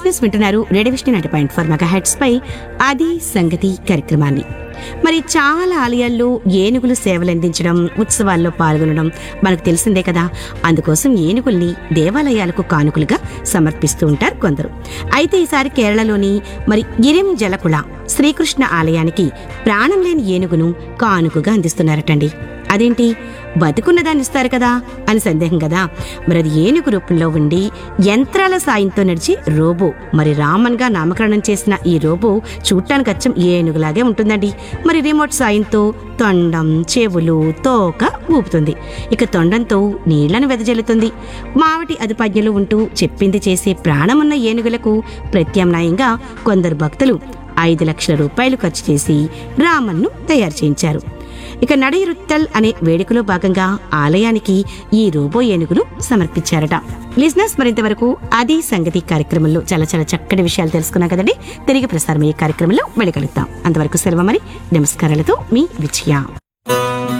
లిస్నెస్ వింటున్నారు radio vision ninety point four megahertz పై అది సంగతి కార్యక్రమాన్ని మరి చాలా ఆలయాల్లో ఏనుగులు సేవలందించడం ఉత్సవాల్లో పాల్గొనడం మనకు తెలిసిందే కదా అందుకోసం ఏనుగుల్ని దేవాలయాలకు కానుకలుగా సమర్పిస్తూ ఉంటారు కొందరు అయితే ఈసారి కేరళలోని మరి ఇరిం జలకుళ శ్రీకృష్ణ ఆలయానికి ప్రాణం లేని ఏనుగును కానుకగా అందిస్తున్నారటండి అదేంటి బతుకున్న దాన్ని ఇస్తారు కదా అని సందేహం కదా మరి అది ఏనుగు రూపంలో ఉండి యంత్రాల సాయంతో నడిచి రోబో మరి రామన్ గా నామకరణం చేసిన ఈ రోబో చూడటానికి అచ్చం ఏనుగులాగే ఉంటుందండి మరి రిమోట్ సాయంతో తొండం చెవులు తోక ఊపుతుంది ఇక తొండంతో నీళ్లను వెదజల్లుతుంది మావటి అదుపాజ్ఞలు ఉంటూ చెప్పింది చేసే ప్రాణమున్న ఏనుగులకు ప్రత్యామ్నాయంగా కొందరు భక్తులు ఐదు లక్షల రూపాయలు ఖర్చు చేసి రామన్ను తయారు చేయించారు ఇక నడయిరుత్తల్ అనే వేడుకలో భాగంగా ఆలయానికి ఈ రోబో ఏనుగును సమర్పించారట లిజినెస్ మరింత వరకు అది సంగతి కార్యక్రమంలో చాలా చాలా చక్కటి విషయాలు తెలుసుకున్నాం కదండి తిరిగి ప్రసారం అయ్యే కార్యక్రమంలో వెళ్ళగలుగుతాం అంతవరకు సెలవు మరి నమస్కారాలతో మీ విజయ